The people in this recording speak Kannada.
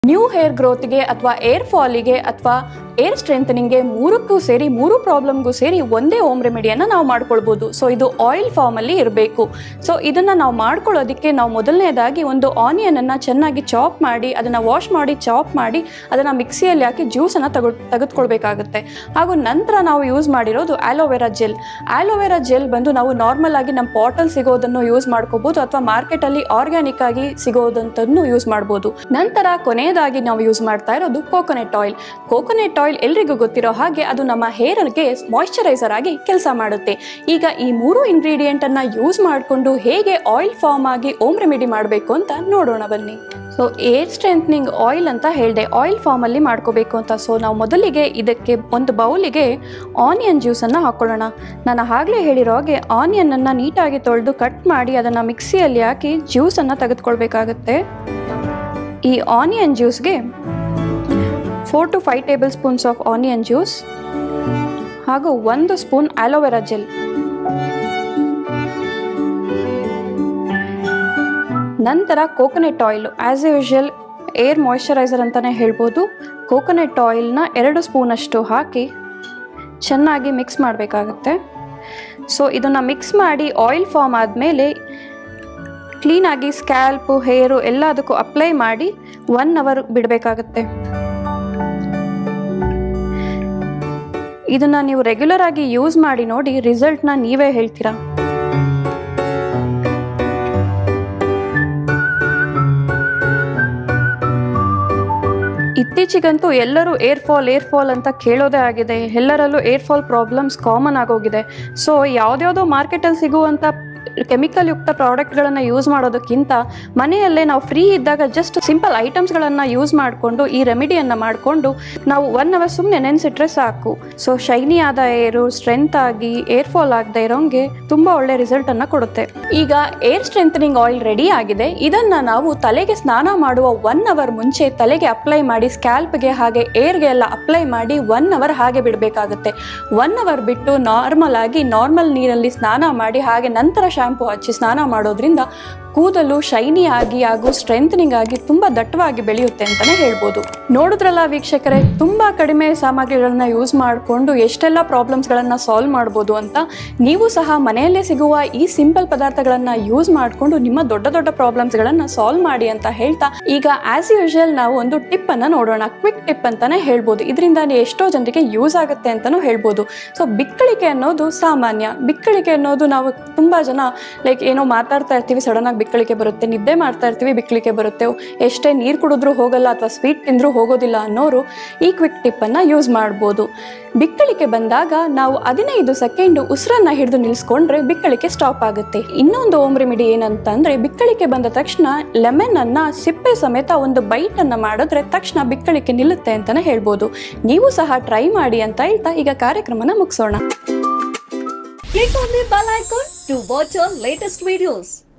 ನ್ಯೂ ಹೇರ್ ಗ್ರೋತ್ಗೆ ಅಥವಾ ಏರ್ ಫಾಲಿಗೆ ಅಥವಾ ಏರ್ ಸ್ಟ್ರೆಂಥನಿಂಗ್ಗೆ ಮೂರಕ್ಕೂ ಸೇರಿ ಮೂರು ಪ್ರಾಬ್ಲಮ್ಗೂ ಸೇರಿ ಒಂದೇ ಓಮ್ ರೆಮಿಡಿಯನ್ನು ನಾವು ಮಾಡ್ಕೊಳ್ಬೋದು ಸೊ ಇದು ಆಯಿಲ್ ಫಾರ್ಮಲ್ಲಿ ಇರಬೇಕು ಸೊ ಇದನ್ನು ನಾವು ಮಾಡ್ಕೊಳ್ಳೋದಕ್ಕೆ ನಾವು ಮೊದಲನೇದಾಗಿ ಒಂದು ಆನಿಯನನ್ನು ಚೆನ್ನಾಗಿ ಚಾಪ್ ಮಾಡಿ ಅದನ್ನು ವಾಶ್ ಮಾಡಿ ಚಾಪ್ ಮಾಡಿ ಅದನ್ನು ಮಿಕ್ಸಿಯಲ್ಲಿ ಹಾಕಿ ಜ್ಯೂಸನ್ನು ತಗೊ ತೆಗೆದುಕೊಳ್ಬೇಕಾಗುತ್ತೆ ಹಾಗೂ ನಂತರ ನಾವು ಯೂಸ್ ಮಾಡಿರೋದು ಆಲೋವೆರಾ ಜೆಲ್ ಆಲೋವೆರಾ ಜೆಲ್ ಬಂದು ನಾವು ನಾರ್ಮಲ್ ಆಗಿ ನಮ್ಮ ಪಾಟಲ್ ಸಿಗೋದನ್ನು ಯೂಸ್ ಮಾಡ್ಕೋಬಹುದು ಅಥವಾ ಮಾರ್ಕೆಟಲ್ಲಿ ಆರ್ಗ್ಯಾನಿಕ್ ಆಗಿ ಸಿಗೋದಂಥದ್ದನ್ನು ಯೂಸ್ ಮಾಡ್ಬೋದು ನಂತರ ಕೊನೆಯದಾಗಿ ನಾವು ಯೂಸ್ ಮಾಡ್ತಾ ಇರೋದು ಕೋಕೋನೆಟ್ ಆಯಿಲ್ ಕೋಕೋನೆಟ್ ಆಯಿಲ್ ಎಲ್ರಿಗೂ ಗೊತ್ತಿರೋ ಹಾಗೆ ಅದು ನಮ್ಮ ಹೇರ್ಗೆ ಮಾಯಿಶ್ಚರೈಸರ್ ಆಗಿ ಕೆಲಸ ಮಾಡುತ್ತೆ ಈಗ ಈ ಮೂರು ಇಂಗ್ರೀಡಿಯೆಂಟ್ ಅನ್ನ ಯೂಸ್ ಮಾಡಿಕೊಂಡು ಹೇಗೆ ಆಯಿಲ್ ಫಾರ್ಮ್ ಆಗಿ ಓಮ್ ರೆಮಿಡಿ ಮಾಡಬೇಕು ಅಂತ ನೋಡೋಣ ಬನ್ನಿ ಸೊ ಏರ್ ಸ್ಟ್ರೆಂಥನಿಂಗ್ ಆಯಿಲ್ ಅಂತ ಹೇಳಿದೆ ಆಯಿಲ್ ಫಾರ್ಮಲ್ಲಿ ಮಾಡ್ಕೋಬೇಕು ಅಂತ ಸೊ ನಾವು ಮೊದಲಿಗೆ ಇದಕ್ಕೆ ಒಂದು ಬೌಲಿಗೆ ಆನಿಯನ್ ಜ್ಯೂಸನ್ನು ಹಾಕ್ಕೊಳ್ಳೋಣ ನಾನು ಆಗಲೇ ಹೇಳಿರೋ ಹಾಗೆ ಆನಿಯನನ್ನು ನೀಟಾಗಿ ತೊಳೆದು ಕಟ್ ಮಾಡಿ ಅದನ್ನು ಮಿಕ್ಸಿಯಲ್ಲಿ ಹಾಕಿ ಜ್ಯೂಸನ್ನು ತೆಗೆದುಕೊಳ್ಬೇಕಾಗತ್ತೆ ಈ ಆನಿಯನ್ ಜ್ಯೂಸ್ಗೆ four to five table spoons of onion juice ಹಾಗೂ ಒಂದು ಸ್ಪೂನ್ ಆಲೋವೆರಾ ಜೆಲ್ ನಂತರ coconut oil as usual hair moisturiser ಅಂತಲೇ ಹೇಳ್ಬೋದು ಕೋಕೋನೆಟ್ ಆಯಿಲ್ನ ಎರಡು ಸ್ಪೂನಷ್ಟು ಹಾಕಿ ಚೆನ್ನಾಗಿ ಮಿಕ್ಸ್ ಮಾಡಬೇಕಾಗತ್ತೆ ಸೊ ಇದನ್ನು ಮಿಕ್ಸ್ ಮಾಡಿ ಆಯಿಲ್ ಫಾರ್ಮ್ ಆದಮೇಲೆ ಕ್ಲೀನಾಗಿ ಸ್ಕ್ಯಾಲ್ಪು ಹೇರು ಎಲ್ಲದಕ್ಕೂ ಅಪ್ಲೈ ಮಾಡಿ ಒನ್ ಅವರ್ ಬಿಡಬೇಕಾಗತ್ತೆ ಇದನ್ನು ನೀವು ರೆಗ್ಯುಲರ್ ಆಗಿ ಯೂಸ್ ಮಾಡಿ ನೋಡಿ ರಿಸಲ್ಟ್ನ ನೀವೇ ಹೇಳ್ತೀರಾ ಇತ್ತೀಚೆಗಂತೂ ಎಲ್ಲರೂ ಏರ್ ಫಾಲ್ ಏರ್ ಫಾಲ್ ಅಂತ ಕೇಳೋದೇ ಆಗಿದೆ ಎಲ್ಲರಲ್ಲೂ ಏರ್ ಫಾಲ್ ಪ್ರಾಬ್ಲಮ್ಸ್ ಕಾಮನ್ ಆಗೋಗಿದೆ ಸೊ ಯಾವ್ದ್ಯಾವುದೋ ಮಾರ್ಕೆಟಲ್ಲಿ ಸಿಗುವಂಥ ಕೆಮಿಕಲ್ ಯುಕ್ತ ಪ್ರಾಡಕ್ಟ್ಗಳನ್ನು ಯೂಸ್ ಮಾಡೋದಕ್ಕಿಂತ ಮನೆಯಲ್ಲೇ ನಾವು ಫ್ರೀ ಇದ್ದಾಗ ಜಸ್ಟ್ ಸಿಂಪಲ್ ಐಟಮ್ಸ್ಗಳನ್ನು ಯೂಸ್ ಮಾಡಿಕೊಂಡು ಈ ರೆಮಿಡಿಯನ್ನು ಮಾಡಿಕೊಂಡು ನಾವು ಒನ್ ಅವರ್ ಸುಮ್ಮನೆ ನೆನೆಸಿಟ್ರೆ ಸಾಕು ಸೊ ಶೈನಿ ಆದ ಏರು ಸ್ಟ್ರೆಂತ್ ಆಗಿ ಏರ್ ಫಾಲ್ ಆಗದೆ ಇರೋಂಗೆ ತುಂಬ ಒಳ್ಳೆ ರಿಸಲ್ಟನ್ನು ಕೊಡುತ್ತೆ ಈಗ ಏರ್ ಸ್ಟ್ರೆಂಥನಿಂಗ್ ಆಯಿಲ್ ರೆಡಿ ಆಗಿದೆ ಇದನ್ನು ನಾವು ತಲೆಗೆ ಸ್ನಾನ ಮಾಡುವ ಒನ್ ಅವರ್ ಮುಂಚೆ ತಲೆಗೆ ಅಪ್ಲೈ ಮಾಡಿ ಸ್ಕ್ಯಾಲ್ಪ್ಗೆ ಹಾಗೆ ಏರ್ಗೆ ಎಲ್ಲ ಅಪ್ಲೈ ಮಾಡಿ ಒನ್ ಅವರ್ ಹಾಗೆ ಬಿಡಬೇಕಾಗುತ್ತೆ ಒನ್ ಅವರ್ ಬಿಟ್ಟು ನಾರ್ಮಲ್ ಆಗಿ ನಾರ್ಮಲ್ ನೀರಲ್ಲಿ ಸ್ನಾನ ಮಾಡಿ ಹಾಗೆ ನಂತರ ಶಾಂಪು ಹಚ್ಚಿ ಸ್ನಾನ ಮಾಡೋದ್ರಿಂದ ಕೂದಲು ಶೈನಿ ಆಗಿ ಹಾಗೂ ಸ್ಟ್ರೆಂಥನಿಂಗ್ ಆಗಿ ತುಂಬ ದಟ್ಟವಾಗಿ ಬೆಳೆಯುತ್ತೆ ಅಂತಲೇ ಹೇಳ್ಬೋದು ನೋಡಿದ್ರಲ್ಲ ವೀಕ್ಷಕರೇ ತುಂಬ ಕಡಿಮೆ ಸಾಮಗ್ರಿಗಳನ್ನ ಯೂಸ್ ಮಾಡಿಕೊಂಡು ಎಷ್ಟೆಲ್ಲ ಪ್ರಾಬ್ಲಮ್ಸ್ಗಳನ್ನು ಸಾಲ್ವ್ ಮಾಡ್ಬೋದು ಅಂತ ನೀವು ಸಹ ಮನೆಯಲ್ಲೇ ಸಿಗುವ ಈ ಸಿಂಪಲ್ ಪದಾರ್ಥಗಳನ್ನು ಯೂಸ್ ಮಾಡಿಕೊಂಡು ನಿಮ್ಮ ದೊಡ್ಡ ದೊಡ್ಡ ಪ್ರಾಬ್ಲಮ್ಸ್ಗಳನ್ನು ಸಾಲ್ವ್ ಮಾಡಿ ಅಂತ ಹೇಳ್ತಾ ಈಗ ಆಸ್ ಯೂಶುವಲ್ ನಾವು ಒಂದು ಟಿಪ್ ಅನ್ನ ನೋಡೋಣ ಕ್ವಿಕ್ ಟಿಪ್ ಅಂತಾನೆ ಹೇಳ್ಬೋದು ಇದರಿಂದ ಎಷ್ಟೋ ಜನರಿಗೆ ಯೂಸ್ ಆಗುತ್ತೆ ಅಂತಾನೂ ಹೇಳ್ಬೋದು ಸೊ ಬಿಕ್ಕಳಿಕೆ ಅನ್ನೋದು ಸಾಮಾನ್ಯ ಬಿಕ್ಕಳಿಕೆ ಅನ್ನೋದು ನಾವು ತುಂಬ ಜನ ಲೈಕ್ ಏನೋ ಮಾತಾಡ್ತಾ ಇರ್ತೀವಿ ಸಡನ್ ಆಗಿ ಬಿಕ್ಕಳಿಕೆ ಬರುತ್ತೆ ನಿದ್ದೆ ಮಾಡ್ತಾ ಇರ್ತೀವಿ ಬಿಕ್ಕಳಿಕೆ ಬರುತ್ತೆ ಎಷ್ಟೇ ನೀರು ಕುಡಿದ್ರೂ ಹೋಗಲ್ಲ ಅಥವಾ ಸ್ವೀಟ್ ತಿಂದರೂ ಹೋಗೋದಿಲ್ಲ ಅನ್ನೋರು ಈ ಕ್ವಿಕ್ ಟಿಪ್ಪನ್ನು ಯೂಸ್ ಮಾಡ್ಬೋದು ಬಿಕ್ಕಳಿಕೆ ಬಂದಾಗ ನಾವು ಹದಿನೈದು ಸೆಕೆಂಡು ಉಸಿರನ್ನ ಹಿಡಿದು ನಿಲ್ಲಿಸ್ಕೊಂಡ್ರೆ ಬಿಕ್ಕಳಿಕೆ ಸ್ಟಾಪ್ ಆಗುತ್ತೆ ಇನ್ನೊಂದು ಓಮ್ ರೆಮಿಡಿ ಏನಂತ ಅಂದ್ರೆ ಬಿಕ್ಕಳಿಕೆ ಬಂದ ತಕ್ಷಣ ಲೆಮನ್ ಅನ್ನ ಸಿಪ್ಪೆ ಸಮೇತ ಒಂದು ಬೈಟ್ ಅನ್ನ ಮಾಡಿದ್ರೆ ತಕ್ಷಣ ಬಿಕ್ಕಳಿಕೆ ನಿಲ್ಲುತ್ತೆ ಅಂತಾನೆ ಹೇಳ್ಬೋದು ನೀವು ಸಹ ಟ್ರೈ ಮಾಡಿ ಅಂತ ಹೇಳ್ತಾ ಈಗ ಕಾರ್ಯಕ್ರಮನ ಮುಗಿಸೋಣ Click on the bell icon to watch our latest videos.